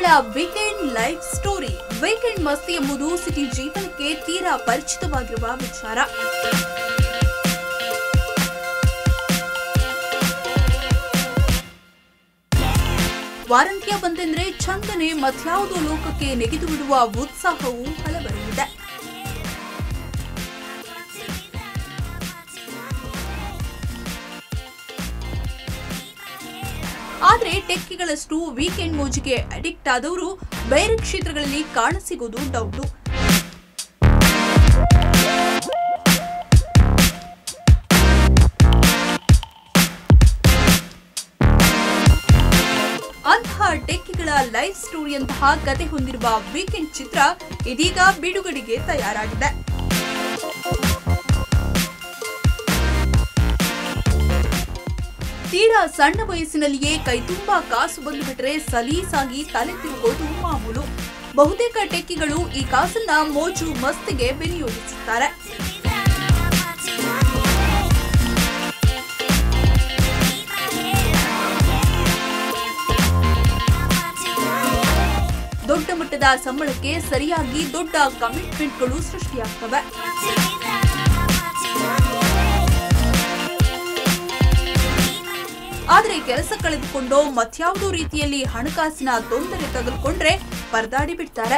ಟೆಕ್ಕಿಗಳ weekend life story weekend ಮಸ್ತಿ ಎಂಬುದು city ಜೀವನಕ್ಕೆ ತೀರಾ ಪರಿಚಿತವಾಗಿರುವ ವಿಚಾರ ವಾರಂತ್ಯ ಬಂತೆಂದ್ರೆ ಚಂದನೆ ಮತ್ಯಾವುದೋ ಲೋಕಕ್ಕೆ ನೆಗೆದು ಬಿಡುವ ಉತ್ಸಾಹವು ಹಲವರಿಗಿದೆ ಆದ್ರೆ ಟೆಕ್ಕಿಗಳಷ್ಟು ವೀಕೆಂಡ್ ಮೋಜಿಗೆ ಅಡಿಕ್ಟ್ ಆದವರು ಬೇರೆ ಕ್ಷೇತ್ರಗಳಲ್ಲಿ ಕಾಣಸಿಗೋದು ಡೌಟು ಅಂತಹ ಟೆಕ್ಕಿಗಳ ಲೈಫ್ ಸ್ಟೋರಿಯಂತಹ ಕತೆ ಹೊಂದಿರುವ ವೀಕೆಂಡ್ ಚಿತ್ರ ಇದೀಗ ಬಿಡುಗಡೆಗೆ ತಯಾರಾಗಿದೆ ತೀರಾ ಸಣ್ಣ ವಯಸ್ಸಿನಲ್ಲಿಯೇ ಕೈತುಂಬಾ ಕಾಸು ಬಂದುಬಿಟ್ರೆ ಸಲೀಸಾಗಿ ತಲೆ ತಿರುಗೋದು ಮಾಮೂಲು ಬಹುತೇಕ ಟೆಕ್ಕಿಗಳು ಈ ಕಾಸನ್ನ ಮೋಜು ಮಸ್ತಿಗೆ ವಿನಿಯೋಗಿಸುತ್ತಾರೆ ದೊಡ್ಡ ಮಟ್ಟದ ಸಂಬಳಕ್ಕೆ ಸರಿಯಾಗಿ ದೊಡ್ಡ ಕಮಿಟ್ಮೆಂಟ್ಗಳು ಸೃಷ್ಟಿಯಾಗ್ತವೆ ಆದ್ರೆ ಕೆಲಸ ಕಳೆದುಕೊಂಡೋ ಮತ್ಯಾವುದೋ ರೀತಿಯಲ್ಲಿ ಹಣಕಾಸಿನ ತೊಂದರೆ ತೆಗೆದುಕೊಂಡ್ರೆ ಪರದಾಡಿ ಬಿಡ್ತಾರೆ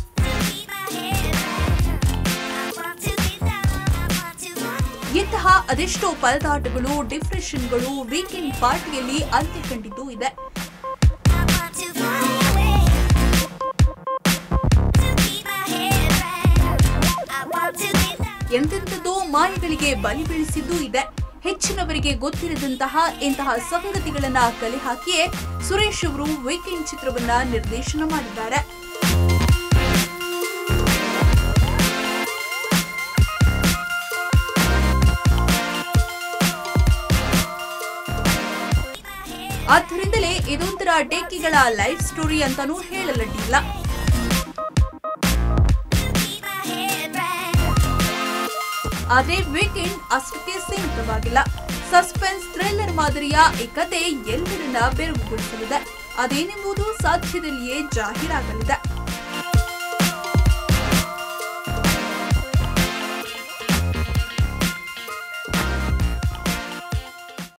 ಇಂತಹ ಅದೆಷ್ಟೋ ಪರದಾಟಗಳು ಡಿಪ್ರೆಷನ್ಗಳು ವೀಕೆಂಡ್ ಪಾರ್ಟಿಯಲ್ಲಿ ಅಂತ್ಯ ಕಂಡಿದ್ದು ಇದೆ ಎಂತೆಂಥದ್ದೋ ಮಾಯಗಳಿಗೆ ಬಲಿ ಬೀಳಿಸಿದ್ದೂ ಇದೆ ಹೆಚ್ಚಿನವರಿಗೆ ಗೊತ್ತಿರದಂತಹ ಇಂತಹ ಸಂಗತಿಗಳನ್ನ ಕಲೆ ಹಾಕಿಯೇ ಸುರೇಶ್ ಅವರು ವೀಕೆಂಡ್ ಚಿತ್ರವನ್ನ ನಿರ್ದೇಶನ ಮಾಡಿದ್ದಾರೆ ಆದ್ದರಿಂದಲೇ ಇದೊಂಥರ ಟೇಕಿಗಳ ಲೈಫ್ ಸ್ಟೋರಿ ಅಂತಾನೂ ಹೇಳಲಡ್ಡಿಲ್ಲ ಆದ್ರೆ ವೀಕೆಂಡ್ ಅಷ್ಟಕ್ಕೆ ಸೀಮಿತವಾಗಿಲ್ಲ ಸಸ್ಪೆನ್ಸ್ ಥ್ರಿಲ್ಲರ್ ಮಾದರಿಯ ಈ ಕತೆ ಎಲ್ಲರನ್ನ ಬೆರಗುಗೊಳಿಸಲಿದೆ ಅದೇನೆಂಬುದು ಸಾಧ್ಯದಲ್ಲಿಯೇ ಜಾಹೀರಾಗಲಿದೆ